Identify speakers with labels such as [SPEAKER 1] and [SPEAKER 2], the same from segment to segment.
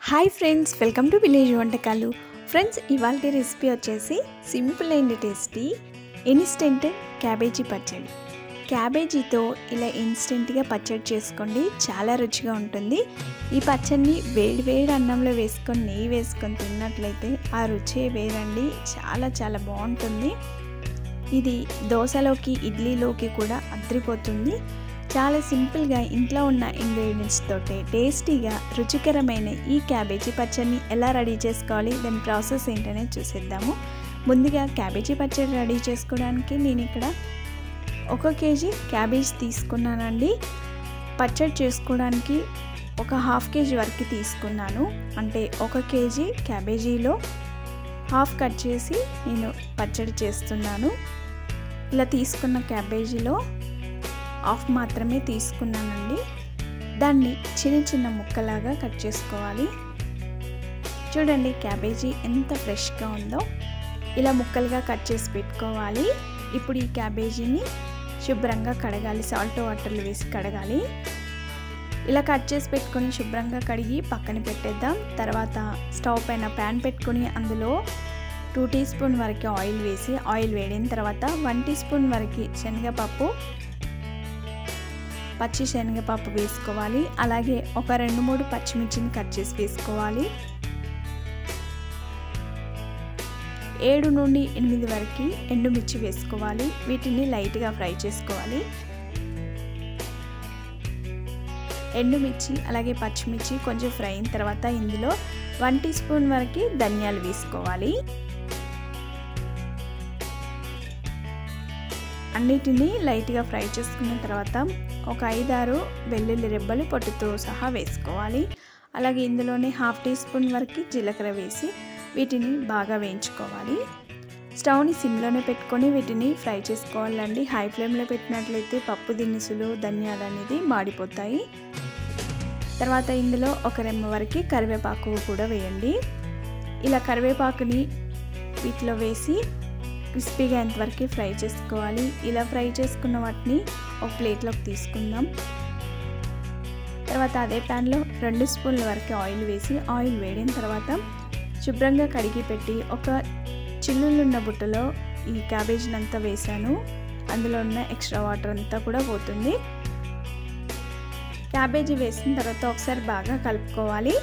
[SPEAKER 1] hi friends welcome to village వంటకాలు friends ఇవాళ recipe వచ్చేసి simple and tasty instant cabbage పచ్చడి క్యాబేజీతో ఇలా ఇన్స్టెంట్గా పచ్చడి చేసుకోండి చాలా రుచిగా ఉంటుంది ఈ పచ్చడిని వేడి వేడి అన్నంలో వేసుకొని నెయ్యి వేసుకొని తిన్నట్లయితే ఆ రుచే వేరండి చాలా చాలా బాగుంటుంది ఇది దోశలోకి ఇడ్లీలోకి కూడా అద్రిపోతుంది చాలా సింపుల్గా ఇంట్లో ఉన్న ఇంగ్రీడియంట్స్ తోటి టేస్టీగా రుచికరమైన ఈ క్యాబేజీ పచ్చడిని ఎలా రెడీ చేసుకోవాలి దాని ప్రాసెస్ ఏంటనే చూసేద్దాము ముందుగా క్యాబేజీ పచ్చడి రెడీ చేసుకోవడానికి నేను ఇక్కడ ఒక కేజీ క్యాబేజ్ తీసుకున్నానండి పచ్చడి చేసుకోవడానికి ఒక హాఫ్ కేజీ వరకు తీసుకున్నాను అంటే ఒక కేజీ క్యాబేజీలో హాఫ్ కట్ చేసి నేను పచ్చడి చేస్తున్నాను ఇలా తీసుకున్న క్యాబేజీలో హాఫ్ మాత్రమే తీసుకున్నానండి దాన్ని చిన్న చిన్న ముక్కలాగా కట్ చేసుకోవాలి చూడండి క్యాబేజీ ఎంత ఫ్రెష్గా ఉందో ఇలా ముక్కలుగా కట్ చేసి పెట్టుకోవాలి ఇప్పుడు ఈ క్యాబేజీని శుభ్రంగా కడగాలి సాల్ట్ వాటర్లు వేసి కడగాలి ఇలా కట్ చేసి పెట్టుకొని శుభ్రంగా కడిగి పక్కన పెట్టేద్దాం తర్వాత స్టవ్ పైన ప్యాన్ పెట్టుకొని అందులో టూ టీ స్పూన్ వరకు ఆయిల్ వేసి ఆయిల్ వేడిన తర్వాత వన్ టీ స్పూన్ వరకు శనగపప్పు పచ్చి శనగపప్పు వేసుకోవాలి అలాగే ఒక రెండు మూడు పచ్చిమిర్చిని కట్ చేసి వేసుకోవాలి ఏడు నుండి ఎనిమిది వరకు ఎండుమిర్చి వేసుకోవాలి వీటిని లైట్గా ఫ్రై చేసుకోవాలి ఎండుమిర్చి అలాగే పచ్చిమిర్చి కొంచెం ఫ్రై అయిన తర్వాత ఇందులో వన్ టీ స్పూన్ వరకు ధనియాలు వేసుకోవాలి అన్నిటినీ లైట్గా ఫ్రై చేసుకున్న తర్వాత ఒక ఐదారు వెల్లుల్లి రెబ్బలు పొట్టుతో సహా వేసుకోవాలి అలాగే ఇందులోనే హాఫ్ టీ స్పూన్ వరకు జీలకర్ర వేసి వీటిని బాగా వేయించుకోవాలి స్టవ్ని సిమ్లోనే పెట్టుకొని వీటిని ఫ్రై చేసుకోవాలండి హై ఫ్లేమ్లో పెట్టినట్లయితే పప్పు దినుసులు ధనియాలు అనేది మాడిపోతాయి తర్వాత ఇందులో ఒక రెమ్మ వరకు కరివేపాకు కూడా వేయండి ఇలా కరివేపాకుని వీటిలో వేసి క్రిస్పీగా ఎంతవరకు ఫ్రై చేసుకోవాలి ఇలా ఫ్రై చేసుకున్న వాటిని ఒక ప్లేట్లోకి తీసుకుందాం తర్వాత అదే ప్యాన్లో రెండు స్పూన్ల వరకు ఆయిల్ వేసి ఆయిల్ వేడిన తర్వాత శుభ్రంగా కడిగి పెట్టి ఒక చిల్లులున్న బుట్టలో ఈ క్యాబేజీని అంతా వేసాను అందులో ఉన్న ఎక్స్ట్రా వాటర్ అంతా కూడా పోతుంది క్యాబేజీ వేసిన తర్వాత ఒకసారి బాగా కలుపుకోవాలి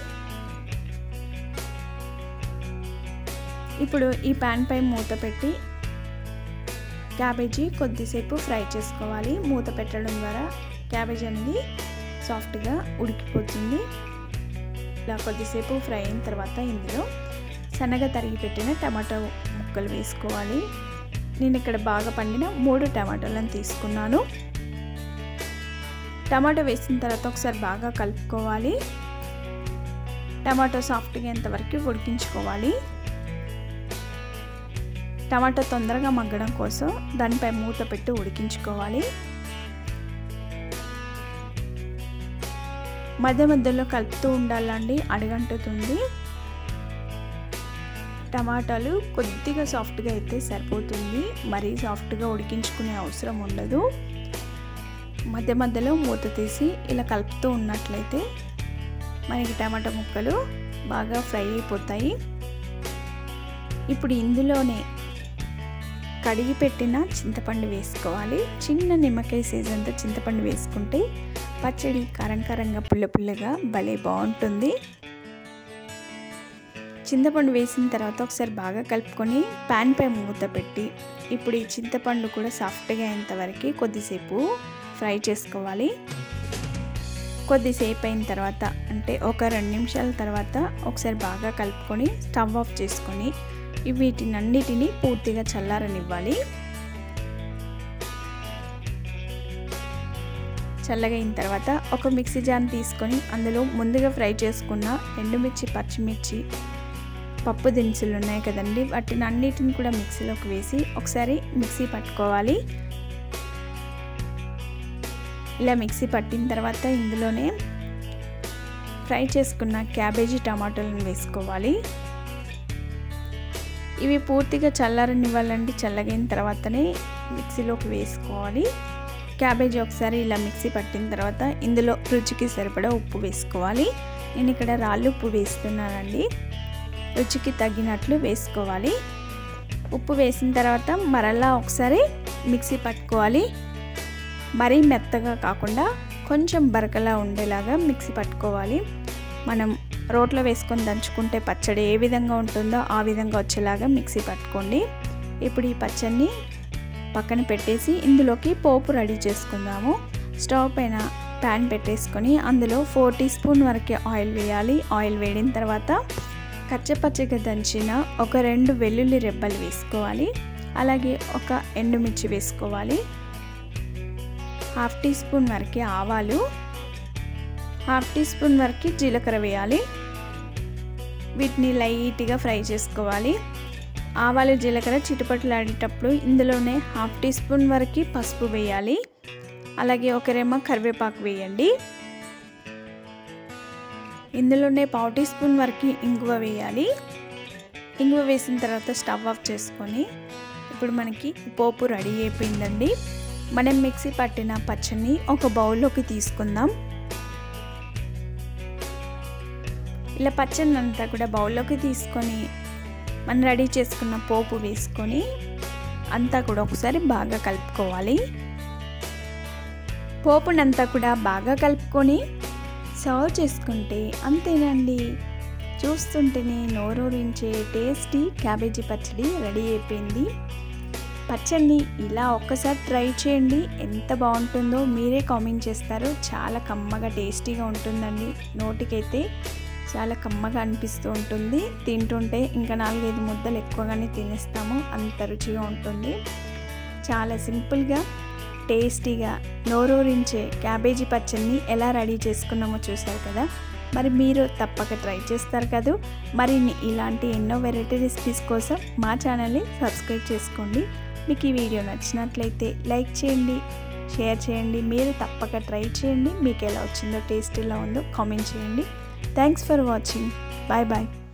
[SPEAKER 1] ఇప్పుడు ఈ ప్యాన్ పై మూత పెట్టి క్యాబేజీ కొద్దిసేపు ఫ్రై చేసుకోవాలి మూత పెట్టడం ద్వారా క్యాబేజీ అనేది సాఫ్ట్గా ఉడికిపోతుంది ఇలా కొద్దిసేపు ఫ్రై అయిన తర్వాత ఇందులో సన్నగా తరిగి పెట్టిన టమాటో ముక్కలు వేసుకోవాలి నేను ఇక్కడ బాగా పండిన మూడు టమాటాలను తీసుకున్నాను టమాటో వేసిన తర్వాత ఒకసారి బాగా కలుపుకోవాలి టమాటో సాఫ్ట్గా ఎంతవరకు ఉడికించుకోవాలి టమాటా తొందరగా మగ్గడం కోసం దానిపై మూత పెట్టి ఉడికించుకోవాలి మధ్య మధ్యలో కలుపుతూ ఉండాలండి అడగంటుతుంది టమాటాలు కొద్దిగా సాఫ్ట్గా అయితే సరిపోతుంది మరీ సాఫ్ట్గా ఉడికించుకునే అవసరం ఉండదు మధ్య మధ్యలో మూత తీసి ఇలా కలుపుతూ ఉన్నట్లయితే మనకి టమాటా ముక్కలు బాగా ఫ్రై అయిపోతాయి ఇప్పుడు ఇందులోనే కడిగి పెట్టిన చింతపండు వేసుకోవాలి చిన్న నిమ్మకాయ సైజ్ అంతా చింతపండు వేసుకుంటే పచ్చడి కారం కారంగా పుల్ల పుల్లగా భలే బాగుంటుంది చింతపండు వేసిన తర్వాత ఒకసారి బాగా కలుపుకొని ప్యాన్ పై మూత పెట్టి ఇప్పుడు ఈ చింతపండు కూడా సాఫ్ట్గా అయ్యేంతవరకు కొద్దిసేపు ఫ్రై చేసుకోవాలి కొద్దిసేపు అయిన తర్వాత అంటే ఒక రెండు నిమిషాల తర్వాత ఒకసారి బాగా కలుపుకొని స్టవ్ ఆఫ్ చేసుకొని వీటినన్నిటినీ పూర్తిగా చల్లారనివ్వాలి చల్లగైన తర్వాత ఒక మిక్సీ జార్ తీసుకొని అందులో ముందుగా ఫ్రై చేసుకున్న ఎండుమిర్చి పచ్చిమిర్చి పప్పు దినుసులు ఉన్నాయి కదండి వాటిని అన్నిటిని కూడా మిక్సీలోకి వేసి ఒకసారి మిక్సీ పట్టుకోవాలి ఇలా మిక్సీ పట్టిన తర్వాత ఇందులోనే ఫ్రై చేసుకున్న క్యాబేజీ టమాటోలను వేసుకోవాలి ఇవి పూర్తిగా చల్లారనివ్వాలండి చల్లగైన తర్వాతనే మిక్సీలోకి వేసుకోవాలి క్యాబేజీ ఒకసారి ఇలా మిక్సీ పట్టిన తర్వాత ఇందులో రుచికి సరిపడా ఉప్పు వేసుకోవాలి నేను ఇక్కడ రాళ్ళు ఉప్పు వేస్తున్నానండి రుచికి తగినట్లు వేసుకోవాలి ఉప్పు వేసిన తర్వాత మరలా ఒకసారి మిక్సీ పట్టుకోవాలి మరీ మెత్తగా కాకుండా కొంచెం బరకలా ఉండేలాగా మిక్సీ పట్టుకోవాలి మనం రోట్లో వేసుకొని దంచుకుంటే పచ్చడి ఏ విధంగా ఉంటుందో ఆ విధంగా వచ్చేలాగా మిక్సీ పట్టుకోండి ఇప్పుడు ఈ పచ్చడిని పక్కన పెట్టేసి ఇందులోకి పోపు రెడీ చేసుకుందాము స్టవ్ పైన ప్యాన్ పెట్టేసుకొని అందులో ఫోర్ టీ స్పూన్ వరకే ఆయిల్ వేయాలి ఆయిల్ వేడిన తర్వాత కచ్చపచ్చగా దంచిన ఒక రెండు వెల్లుల్లి రెబ్బలు వేసుకోవాలి అలాగే ఒక ఎండుమిర్చి వేసుకోవాలి హాఫ్ టీ స్పూన్ వరకు ఆవాలు హాఫ్ టీ స్పూన్ వరకు జీలకర్ర వేయాలి వీటిని లైట్గా ఫ్రై చేసుకోవాలి ఆవాలు జీలకర్ర చిటుపట్లాడేటప్పుడు ఇందులోనే హాఫ్ టీ స్పూన్ వరకు పసుపు వేయాలి అలాగే ఒకరేమో కరివేపాకు వేయండి ఇందులోనే పావు టీ స్పూన్ వరకు ఇంగువ వేయాలి ఇంగువ వేసిన తర్వాత స్టవ్ ఆఫ్ చేసుకొని ఇప్పుడు మనకి పోపు రెడీ అయిపోయిందండి మనం మిక్సీ పట్టిన పచ్చడిని ఒక బౌల్లోకి తీసుకుందాం ఇలా పచ్చడిని అంతా కూడా బౌల్లోకి తీసుకొని మనం రెడీ చేసుకున్న పోపు వేసుకొని అంతా కూడా ఒకసారి బాగా కలుపుకోవాలి పోపునంతా కూడా బాగా కలుపుకొని సర్వ్ చేసుకుంటే అంతేనండి చూస్తుంటేనే నోరూరించే టేస్టీ క్యాబేజీ పచ్చడి రెడీ అయిపోయింది పచ్చడిని ఇలా ఒక్కసారి ట్రై చేయండి ఎంత బాగుంటుందో మీరే కామెంట్ చేస్తారు చాలా కమ్మగా టేస్టీగా ఉంటుందండి నోటికైతే చాలా కమ్మగా అనిపిస్తూ ఉంటుంది తింటుంటే ఇంకా నాలుగైదు ముద్దలు ఎక్కువగానే తినేస్తాము అంత రుచిగా ఉంటుంది చాలా సింపుల్గా టేస్టీగా నోరూరించే క్యాబేజీ పచ్చడిని ఎలా రెడీ చేసుకున్నామో చూసారు కదా మరి మీరు తప్పక ట్రై చేస్తారు కదా మరిన్ని ఇలాంటి ఎన్నో వెరైటీ రెసిపీస్ కోసం మా ఛానల్ని సబ్స్క్రైబ్ చేసుకోండి మీకు ఈ వీడియో నచ్చినట్లయితే లైక్ చేయండి షేర్ చేయండి మీరు తప్పక ట్రై చేయండి మీకు ఎలా వచ్చిందో టేస్ట్ ఎలా ఉందో కామెంట్ చేయండి thanks for watching bye bye